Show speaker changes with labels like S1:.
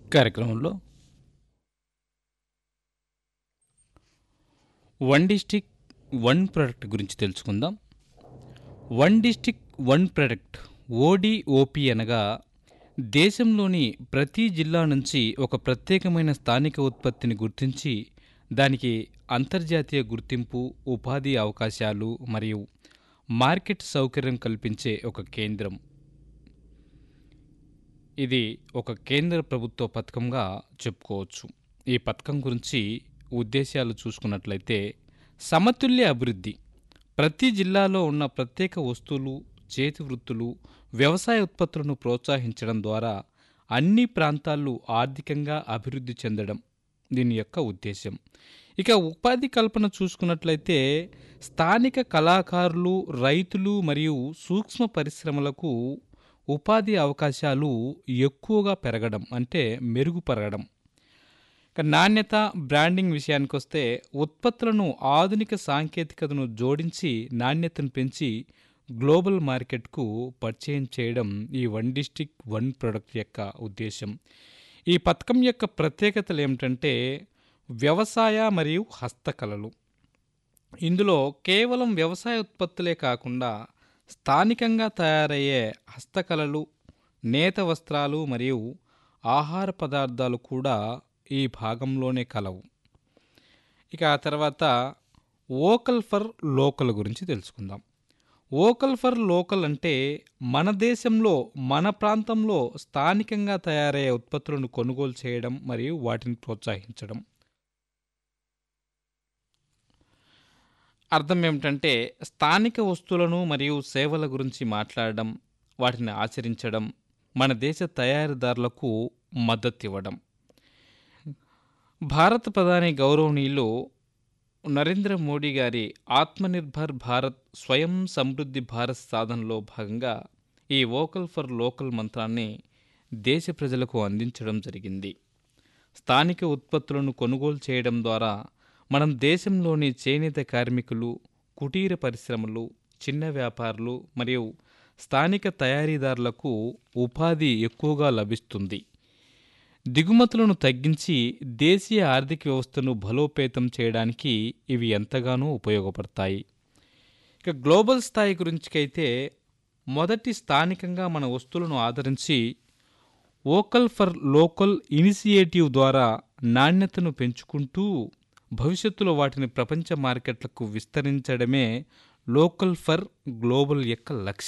S1: కార్యక్రమంలో one district one product గురించి తెలుసుకుందాం one district one product ODOP అనగా దేశంలోని ప్రతి జిల్లా నుంచి ఒక ప్రత్యేకమైన స్థానిక ఉత్పత్తిని గుర్తించి దానికి అంతర్జాతీయ గుర్తింపు ఉపాధి అవకాశాలు మరియు మార్కెట్ సౌకర్యం కల్పించే ఒక కేంద్రం ఇది ఒక కేంద్ర ప్రభుత్వ పథకంగా చెప్పుకోవచ్చు ఈ పథకం గురించి ఉద్దేశాలు చూసుకున్నట్లయితే సమతుల్య అభివృద్ధి ప్రతి జిల్లాలో ఉన్న ప్రత్యేక వస్తువులు చేతి వృత్తులు వ్యవసాయ ఉత్పత్తులను ప్రోత్సహించడం ద్వారా అన్ని ప్రాంతాలు ఆర్థికంగా అభివృద్ధి చెందడం దీని యొక్క ఉద్దేశం ఇక ఉపాధి కల్పన చూసుకున్నట్లయితే స్థానిక కళాకారులు రైతులు మరియు సూక్ష్మ పరిశ్రమలకు ఉపాధి అవకాశాలు ఎక్కువగా పెరగడం అంటే మెరుగుపరగడం ఇక నాణ్యత బ్రాండింగ్ విషయానికి వస్తే ఉత్పత్తులను ఆధునిక సాంకేతికతను జోడించి నాణ్యతను పెంచి గ్లోబల్ మార్కెట్కు పరిచయం చేయడం ఈ వన్ డిస్టిక్ వన్ ప్రొడక్ట్ యొక్క ఉద్దేశం ఈ పథకం యొక్క ప్రత్యేకతలు ఏమిటంటే వ్యవసాయ మరియు హస్తకళలు ఇందులో కేవలం వ్యవసాయ ఉత్పత్తులే కాకుండా స్థానికంగా తయారయ్యే హస్తకళలు నేత వస్త్రాలు మరియు ఆహార పదార్థాలు కూడా ఈ భాగంలోనే కలవు ఇక ఆ తర్వాత ఓకల్ ఫర్ లోకల్ గురించి తెలుసుకుందాం ఓకల్ ఫర్ లోకల్ అంటే మన దేశంలో మన ప్రాంతంలో స్థానికంగా తయారయ్యే ఉత్పత్తులను కొనుగోలు చేయడం మరియు వాటిని ప్రోత్సహించడం అర్థం ఏమిటంటే స్థానిక వస్తువులను మరియు సేవల గురించి మాట్లాడడం వాటిని ఆచరించడం మన దేశ తయారీదారులకు మద్దతు ఇవ్వడం భారత ప్రధాని గౌరవనీయులు నరేంద్ర మోడీ గారి ఆత్మనిర్భర్ భారత్ స్వయం సమృద్ధి భారత్ సాధనలో భాగంగా ఈ వోకల్ ఫర్ లోకల్ మంత్రాన్ని దేశ ప్రజలకు అందించడం జరిగింది స్థానిక ఉత్పత్తులను కొనుగోలు చేయడం ద్వారా మనం దేశంలోని చేనేత కార్మికులు కుటీర పరిశ్రమలు చిన్న వ్యాపారులు మరియు స్థానిక తయారీదారులకు ఉపాధి ఎక్కువగా లభిస్తుంది దిగుమతులను తగ్గించి దేశీయ ఆర్థిక వ్యవస్థను బలోపేతం చేయడానికి ఇవి ఎంతగానో ఉపయోగపడతాయి ఇక గ్లోబల్ స్థాయి గురించికైతే మొదటి స్థానికంగా మన వస్తువులను ఆదరించి వోకల్ ఫర్ లోకల్ ఇనిషియేటివ్ ద్వారా నాణ్యతను పెంచుకుంటూ భవిష్యత్తులో వాటిని ప్రపంచ మార్కెట్లకు విస్తరించడమే లోకల్ ఫర్ గ్లోబల్ యొక్క లక్ష్యం